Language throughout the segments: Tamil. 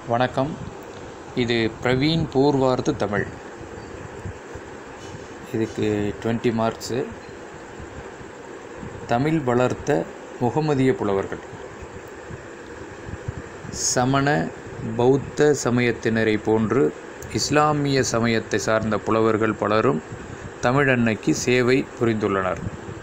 வணக்கம் இது பிரவீன் பூர்வார்த்து தமிழ் இதுக்கு டுவெண்ட்டி மார்க்ஸு தமிழ் வளர்த்த முகமதிய புலவர்கள் சமண பௌத்த சமயத்தினரை போன்று இஸ்லாமிய சமயத்தை சார்ந்த புலவர்கள் பலரும் தமிழன்னைக்கு சேவை புரிந்துள்ளனர்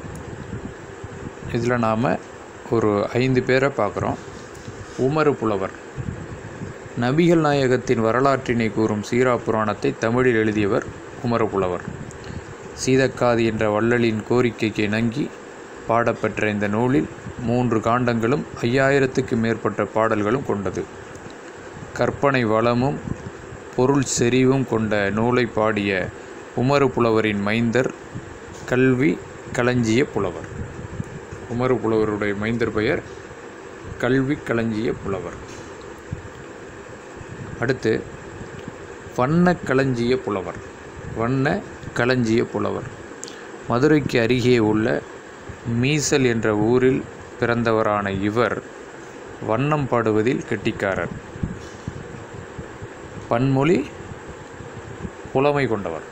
இதில் நாம் ஒரு ஐந்து பேரை பார்க்குறோம் உமறு புலவர் நபிகள் நாயகத்தின் வரலாற்றினை கூறும் சீரா புராணத்தை தமிழில் எழுதியவர் உமறு புலவர் சீதக்காதி என்ற வள்ளலின் கோரிக்கைக்கு இணங்கி பாடப்பெற்ற இந்த நூலில் மூன்று காண்டங்களும் ஐயாயிரத்துக்கு மேற்பட்ட பாடல்களும் கொண்டது கற்பனை வளமும் பொருள் செறிவும் கொண்ட நூலை பாடிய உமறு புலவரின் மைந்தர் கல்வி களஞ்சிய புலவர் உமறு புலவருடைய மைந்தர் பெயர் கல்வி களஞ்சிய புலவர் அடுத்து வண்ண களஞ்சிய புலவர் வண்ண களஞ்சிய புலவர் மதுரைக்கு அருகே உள்ள மீசல் என்ற ஊரில் பிறந்தவரான இவர் வண்ணம் பாடுவதில் கெட்டிக்காரர் பன்மொழி புலமை கொண்டவர்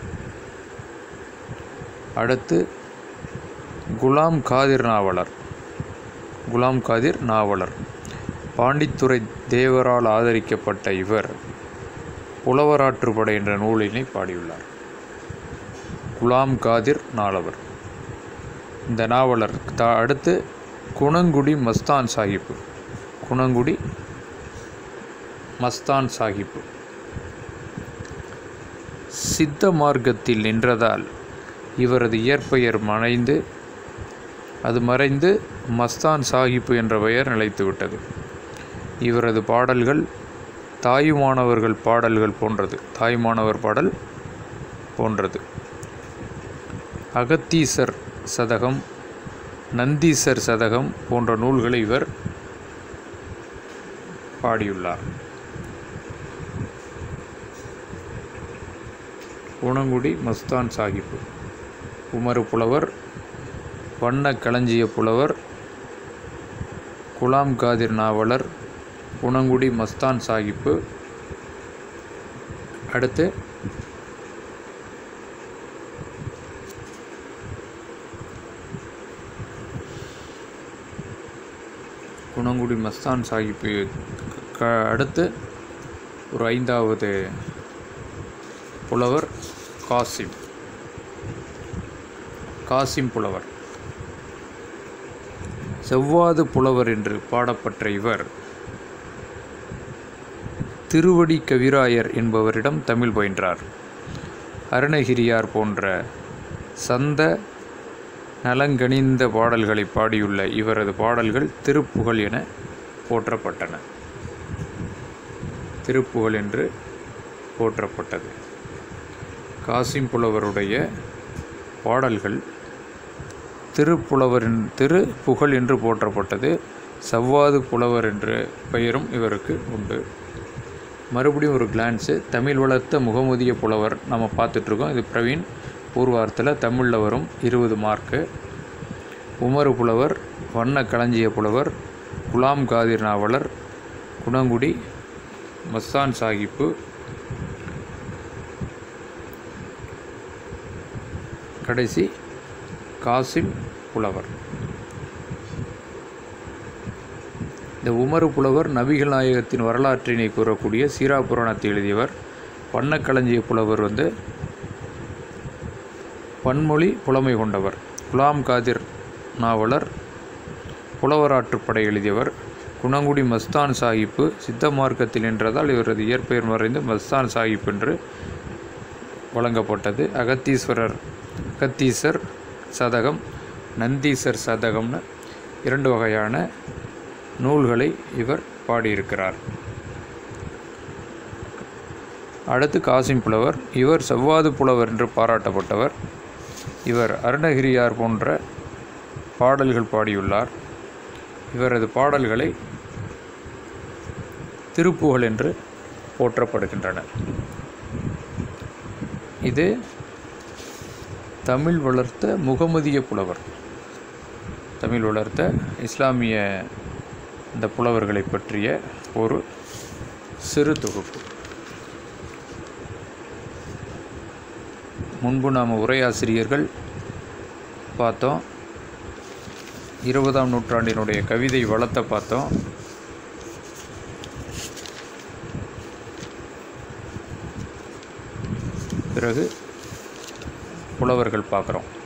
அடுத்து குலாம் காதிர் நாவலர் குலாம் காதிர் நாவலர் பாண்டித்துறை தேவரால் ஆதரிக்கப்பட்ட இவர் புலவராற்றுப்படை என்ற நூலினை பாடியுள்ளார் குலாம் காதிர் நாளவர் இந்த நாவலர் த அடுத்து குணங்குடி மஸ்தான் சாஹிப்பு குணங்குடி மஸ்தான் சாஹிப்பு சித்த மார்க்கத்தில் நின்றதால் இவரது இயற்பெயர் மறைந்து அது மறைந்து மஸ்தான் சாஹிப்பு என்ற பெயர் நிலைத்துவிட்டது இவரது பாடல்கள் தாயுமானவர்கள் பாடல்கள் போன்றது தாயுமானவர் பாடல் போன்றது அகத்தீசர் சதகம் நந்தீசர் சதகம் போன்ற நூல்களை இவர் பாடியுள்ளார் குணங்குடி மஸ்தான் சாஹிப்பு உமறு புலவர் வண்ண களஞ்சிய புலவர் குலாம் காதிர் நாவலர் குணங்குடி மஸ்தான் சாஹிப்பு அடுத்து குணங்குடி மஸ்தான் சாஹிப்பு க அடுத்து ஒரு ஐந்தாவது புலவர் காசிம் காசிம் புலவர் செவ்வாது புலவர் என்று பாடப்பட்ட இவர் திருவடி கவிராயர் என்பவரிடம் தமிழ் பயின்றார் அருணகிரியார் போன்ற சந்த நலங்கணிந்த பாடல்களை பாடியுள்ள இவரது பாடல்கள் திருப்புகழ் என போற்றப்பட்டன திருப்புகழ் என்று போற்றப்பட்டது காசிம் புலவருடைய பாடல்கள் திருப்புலவரின் திரு புகழ் என்று போற்றப்பட்டது சவ்வாது புலவர் என்ற பெயரும் இவருக்கு உண்டு மறுபடியும் ஒரு கிளான்ஸு தமிழ் வளர்த்த முகமுதிய புலவர் நம்ம பார்த்துட்ருக்கோம் இது பிரவீன் பூர்வார்த்தில் தமிழில் வரும் இருபது மார்க்கு உமறு புலவர் வண்ண களஞ்சிய புலவர் குலாம் காதிர் நாவலர் குணங்குடி மஸ்தான் சாஹிப்பு கடைசி காசிம் புலவர் இந்த உமறு புலவர் நபிகள் நாயகத்தின் வரலாற்றினை கூறக்கூடிய சீரா புராணத்தை எழுதியவர் வண்ணக்களஞ்சிய புலவர் வந்து பன்மொழி புலமை கொண்டவர் குலாம் காதிர் நாவலர் புலவராற்றுப்படை எழுதியவர் குணங்குடி மஸ்தான் சாஹிப்பு சித்த மார்க்கத்தில் நின்றதால் இவரது இயற்பெயர் மறைந்து மஸ்தான் சாஹிப் என்று வழங்கப்பட்டது அகத்தீஸ்வரர் அகத்தீசர் சதகம் நந்தீசர் சதகம்னு இரண்டு வகையான நூல்களை இவர் பாடியிருக்கிறார் அடுத்து காசிம் புலவர் இவர் செவ்வாது புலவர் என்று பாராட்டப்பட்டவர் இவர் அருணகிரியார் போன்ற பாடல்கள் பாடியுள்ளார் இவரது பாடல்களை திருப்புகழ் என்று போற்றப்படுகின்றன இது தமிழ் வளர்த்த முகமதிய புலவர் தமிழ் வளர்த்த இஸ்லாமிய இந்த புலவர்களை பற்றிய ஒரு சிறு தொகுப்பு முன்பு நாம் உரையாசிரியர்கள் பார்த்தோம் இருபதாம் நூற்றாண்டினுடைய கவிதை வளத்தை பார்த்தோம் பிறகு புலவர்கள் பார்க்குறோம்